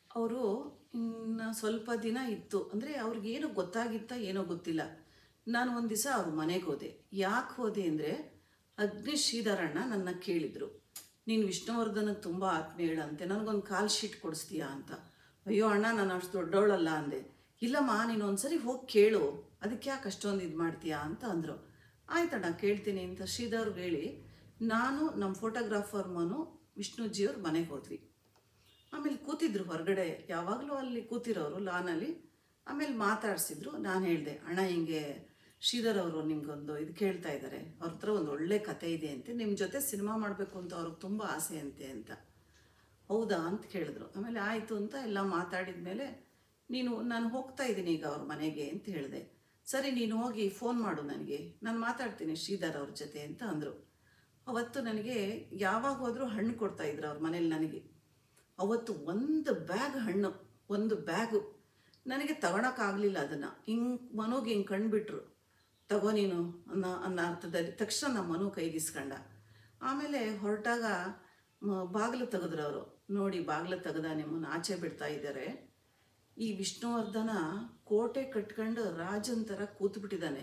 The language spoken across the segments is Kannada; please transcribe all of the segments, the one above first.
ಅವರು ಇನ್ನು ಸ್ವಲ್ಪ ದಿನ ಇತ್ತು ಅಂದರೆ ಅವ್ರಿಗೇನು ಗೊತ್ತಾಗಿತ್ತ ಏನೋ ಗೊತ್ತಿಲ್ಲ ನಾನು ಒಂದು ದಿವಸ ಅವ್ರ ಮನೆಗೆ ಹೋದೆ ಯಾಕೆ ಹೋದೆ ಅಂದರೆ ಅಗ್ನಿ ಶ್ರೀಧರಣ್ಣ ನನ್ನ ಕೇಳಿದರು ನೀನು ವಿಷ್ಣುವರ್ಧನಕ್ಕೆ ತುಂಬ ಆತ್ಮೀಯಳಂತೆ ನನಗೊಂದು ಕಾಲ್ ಶೀಟ್ ಕೊಡಿಸ್ತೀಯಾ ಅಂತ ಅಯ್ಯೋ ಅಣ್ಣ ನಾನು ಅಷ್ಟು ದೊಡ್ಡವಳಲ್ಲ ಅಂದೆ ಇಲ್ಲಮ್ಮ ನೀನು ಒಂದ್ಸರಿ ಹೋಗಿ ಕೇಳು ಅದಕ್ಕೆ ಯಾಕೆ ಅಷ್ಟೊಂದು ಇದು ಮಾಡ್ತೀಯಾ ಅಂತ ಅಂದರು ಆಯ್ತಣ್ಣ ಕೇಳ್ತೀನಿ ಅಂತ ಶ್ರೀಧರ್ಗೆ ಹೇಳಿ ನಾನು ನಮ್ಮ ಫೋಟೋಗ್ರಾಫರ್ ಮನು ವಿಷ್ಣುಜಿಯವ್ರ ಮನೆಗೆ ಹೋದ್ವಿ ಆಮೇಲೆ ಕೂತಿದ್ರು ಹೊರಗಡೆ ಯಾವಾಗಲೂ ಅಲ್ಲಿ ಕೂತಿರೋರು ಲಾನಲ್ಲಿ ಆಮೇಲೆ ಮಾತಾಡಿಸಿದ್ರು ನಾನು ಹೇಳಿದೆ ಅಣ್ಣ ಹಿಂಗೆ ಶ್ರೀಧರ್ ಅವರು ನಿಮ್ಗೊಂದು ಇದು ಕೇಳ್ತಾ ಇದ್ದಾರೆ ಅವ್ರ ಹತ್ರ ಒಂದು ಒಳ್ಳೆ ಕತೆ ಇದೆ ಅಂತೆ ನಿಮ್ಮ ಜೊತೆ ಸಿನಿಮಾ ಮಾಡಬೇಕು ಅಂತ ಅವ್ರಿಗೆ ತುಂಬ ಆಸೆ ಅಂತೆ ಅಂತ ಹೌದಾ ಅಂತ ಕೇಳಿದ್ರು ಆಮೇಲೆ ಆಯಿತು ಅಂತ ಎಲ್ಲ ಮಾತಾಡಿದ ಮೇಲೆ ನೀನು ನಾನು ಹೋಗ್ತಾ ಇದ್ದೀನಿ ಈಗ ಅವ್ರ ಮನೆಗೆ ಅಂತ ಹೇಳಿದೆ ಸರಿ ನೀನು ಹೋಗಿ ಫೋನ್ ಮಾಡು ನನಗೆ ನಾನು ಮಾತಾಡ್ತೀನಿ ಶ್ರೀಧರ್ ಅವ್ರ ಜೊತೆ ಅಂತ ಅಂದರು ಅವತ್ತು ನನಗೆ ಯಾವಾಗ ಹೋದರೂ ಹಣ್ಣು ಕೊಡ್ತಾ ಇದ್ರು ಅವ್ರ ಮನೇಲಿ ನನಗೆ ಅವತ್ತು ಒಂದು ಬ್ಯಾಗ್ ಹಣ್ಣು ಒಂದು ಬ್ಯಾಗು ನನಗೆ ತಗೊಳಕ್ಕಾಗಲಿಲ್ಲ ಅದನ್ನು ಹಿಂಗೆ ಮನೋಗೆ ಹಿಂಗೆ ಕಂಡುಬಿಟ್ರು ತಗೋ ನೀನು ಅನ್ನೋ ಅನ್ನೋ ಅರ್ಥದಲ್ಲಿ ತಕ್ಷಣ ನಮ್ಮ ಮನು ಕೈಗಿಸ್ಕೊಂಡ ಆಮೇಲೆ ಹೊರಟಾಗ ಮ- ಬಾಗಿಲು ತೆಗೆದ್ರು ಅವರು ನೋಡಿ ಬಾಗಿಲು ತೆಗೆದ ನಿಮ್ಮನ್ನು ಆಚೆ ಬಿಡ್ತಾ ಇದ್ದಾರೆ ಈ ವಿಷ್ಣುವರ್ಧನ ಕೋಟೆ ಕಟ್ಕೊಂಡು ರಾಜನ್ ಥರ ಕೂತ್ಬಿಟ್ಟಿದ್ದಾನೆ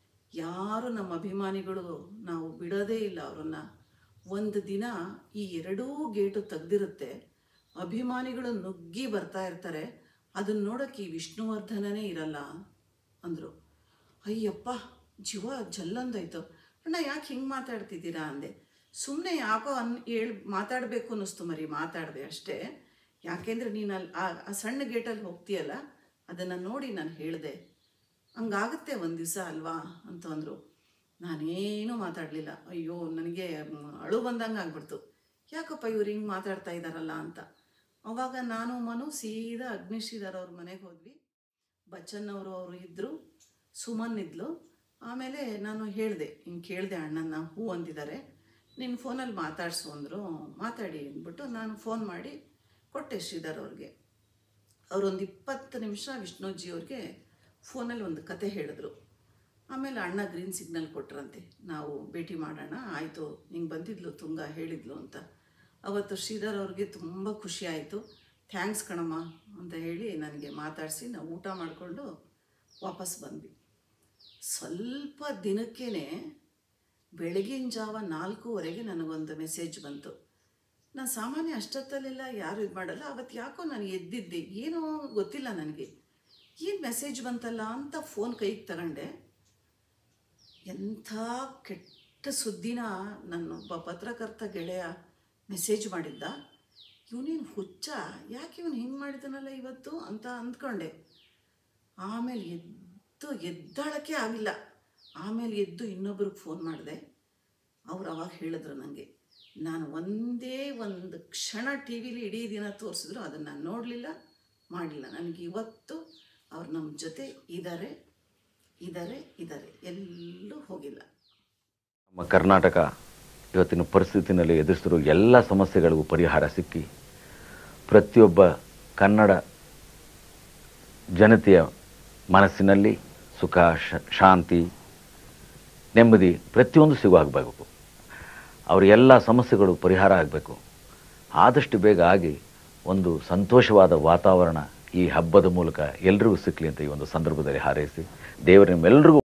ಯಾರು ನಮ್ಮ ಅಭಿಮಾನಿಗಳು ನಾವು ಬಿಡೋದೇ ಇಲ್ಲ ಅವರನ್ನು ಒಂದು ದಿನ ಈ ಎರಡೂ ಗೇಟು ತೆಗ್ದಿರುತ್ತೆ ಅಭಿಮಾನಿಗಳು ನುಗ್ಗಿ ಬರ್ತಾ ಇರ್ತಾರೆ ಅದನ್ನ ನೋಡೋಕ್ಕೆ ಈ ವಿಷ್ಣುವರ್ಧನನೇ ಇರಲ್ಲ ಅಂದರು ಅಯ್ಯಪ್ಪ ಜೀವ ಜಲ್ಲೊಂದಾಯ್ತು ಅಣ್ಣ ಯಾಕೆ ಹಿಂಗೆ ಮಾತಾಡ್ತಿದ್ದೀರಾ ಅಂದೆ ಸುಮ್ಮನೆ ಯಾಕೋ ಅನ್ ಹೇಳ್ ಮಾತಾಡಬೇಕು ಅನ್ನಿಸ್ತು ಮರಿ ಮಾತಾಡಿದೆ ಅಷ್ಟೇ ಯಾಕೆಂದರೆ ನೀನು ಅಲ್ಲಿ ಆ ಆ ಸಣ್ಣ ಗೇಟಲ್ಲಿ ಹೋಗ್ತೀಯಲ್ಲ ಅದನ್ನು ನೋಡಿ ನಾನು ಹೇಳಿದೆ ಹಂಗಾಗುತ್ತೆ ಒಂದು ದಿವಸ ಅಲ್ವಾ ಅಂತ ಅಂದರು ನಾನೇನೂ ಮಾತಾಡಲಿಲ್ಲ ಅಯ್ಯೋ ನನಗೆ ಮ್, ಅಳು ಬಂದಂಗೆ ಆಗ್ಬಿಡ್ತು ಯಾಕಪ್ಪ ಇವ್ರು ಹಿಂಗೆ ಮಾತಾಡ್ತಾ ಇದ್ದಾರಲ್ಲ ಅಂತ ಅವಾಗ ನಾನು ಮನು ಸೀದಾ ಅಗ್ನಿಶ್ರೀಧರ್ ಅವ್ರ ಮನೆಗೆ ಹೋದ್ವಿ ಬಚ್ಚನ್ ಅವರು ಅವರು ಇದ್ದರು ಸುಮನ್ ಇದ್ಲು ಆಮೇಲೆ ನಾನು ಹೇಳಿದೆ ಹಿಂಗೆ ಕೇಳಿದೆ ಅಣ್ಣನ ಹೂ ಅಂತಿದ್ದಾರೆ ನಿನ್ನ ಫೋನಲ್ಲಿ ಮಾತಾಡಿಸು ಅಂದರು ಮಾತಾಡಿ ಅಂದ್ಬಿಟ್ಟು ನಾನು ಫೋನ್ ಮಾಡಿ ಕೊಟ್ಟೆ ಶ್ರೀಧರ್ ಅವ್ರಿಗೆ ಅವರೊಂದು ಇಪ್ಪತ್ತು ನಿಮಿಷ ವಿಷ್ಣುಜಿ ಅವ್ರಿಗೆ ಫೋನಲ್ಲಿ ಒಂದು ಕತೆ ಹೇಳಿದ್ರು ಆಮೇಲೆ ಅಣ್ಣ ಗ್ರೀನ್ ಸಿಗ್ನಲ್ ಕೊಟ್ರಂತೆ ನಾವು ಭೇಟಿ ಮಾಡೋಣ ಆಯಿತು ಹಿಂಗೆ ಬಂದಿದ್ಲು ತುಂಗ ಹೇಳಿದ್ಲು ಅಂತ ಅವತ್ತು ಶ್ರೀಧರ್ ಅವ್ರಿಗೆ ತುಂಬ ಖುಷಿ ಆಯಿತು ಥ್ಯಾಂಕ್ಸ್ ಕಣಮ್ಮ ಅಂತ ಹೇಳಿ ನನಗೆ ಮಾತಾಡಿಸಿ ನಾವು ಊಟ ಮಾಡಿಕೊಂಡು ವಾಪಸ್ ಬಂದ್ವಿ ಸ್ವಲ್ಪ ದಿನಕ್ಕೇ ಬೆಳಗಿನ ಜಾವ ನಾಲ್ಕೂವರೆಗೆ ನನಗೊಂದು ಮೆಸೇಜ್ ಬಂತು ನಾನು ಸಾಮಾನ್ಯ ಅಷ್ಟೊತ್ತಲ್ಲೆಲ್ಲ ಯಾರು ಇದು ಮಾಡಲ್ಲ ಅವತ್ತು ಯಾಕೋ ನಾನು ಎದ್ದಿದ್ದೆ ಏನೋ ಗೊತ್ತಿಲ್ಲ ನನಗೆ ಏನು ಮೆಸೇಜ್ ಬಂತಲ್ಲ ಅಂತ ಫೋನ್ ಕೈಗೆ ತಗೊಂಡೆ ಎಂಥ ಕೆಟ್ಟ ಸುದ್ದಿನ ನನ್ನೊಬ್ಬ ಪತ್ರಕರ್ತ ಗೆಳೆಯ ಮೆಸೇಜ್ ಮಾಡಿದ್ದ ಇವನೇನು ಹುಚ್ಚ ಯಾಕೆ ಇವನು ಹಿಂಗೆ ಮಾಡಿದನಲ್ಲ ಇವತ್ತು ಅಂತ ಅಂದ್ಕೊಂಡೆ ಆಮೇಲೆ ಎದ್ದು ಎದ್ದಾಳಕ್ಕೆ ಆಗಿಲ್ಲ ಆಮೇಲೆ ಎದ್ದು ಇನ್ನೊಬ್ರಿಗೆ ಫೋನ್ ಮಾಡಿದೆ ಅವ್ರು ಅವಾಗ ಹೇಳಿದ್ರು ನನಗೆ ನಾನು ಒಂದೇ ಒಂದು ಕ್ಷಣ ಟಿ ವಿಲಿ ಇಡೀ ದಿನ ತೋರಿಸಿದ್ರು ಅದನ್ನು ನಾನು ನೋಡಲಿಲ್ಲ ಮಾಡಲಿಲ್ಲ ನನಗೆ ಇವತ್ತು ಅವ್ರು ನಮ್ಮ ಜೊತೆ ಇದ್ದಾರೆ ಇದ್ದಾರೆ ಇದ್ದಾರೆ ಎಲ್ಲೂ ಹೋಗಿಲ್ಲ ನಮ್ಮ ಕರ್ನಾಟಕ ಇವತ್ತಿನ ಪರಿಸ್ಥಿತಿನಲ್ಲಿ ಎದುರಿಸಿರುವ ಎಲ್ಲ ಸಮಸ್ಯೆಗಳಿಗೂ ಪರಿಹಾರ ಸಿಕ್ಕಿ ಪ್ರತಿಯೊಬ್ಬ ಕನ್ನಡ ಜನತೆಯ ಮನಸ್ಸಿನಲ್ಲಿ ಸುಖ ಶ- ಶಾಂತಿ ನೆಮ್ಮದಿ ಪ್ರತಿಯೊಂದು ಸಿಗುವಾಗಬೇಕು ಅವರ ಎಲ್ಲ ಸಮಸ್ಯೆಗಳು ಪರಿಹಾರ ಆಗಬೇಕು ಆದಷ್ಟು ಬೇಗ ಆಗಿ ಒಂದು ಸಂತೋಷವಾದ ವಾತಾವರಣ ಈ ಹಬ್ಬದ ಮೂಲಕ ಎಲ್ರಿಗೂ ಸಿಕ್ಕಲಿ ಅಂತ ಈ ಒಂದು ಸಂದರ್ಭದಲ್ಲಿ ಹಾರೈಸಿ ದೇವರು ನಿಮ್ಮೆಲ್ಲರಿಗೂ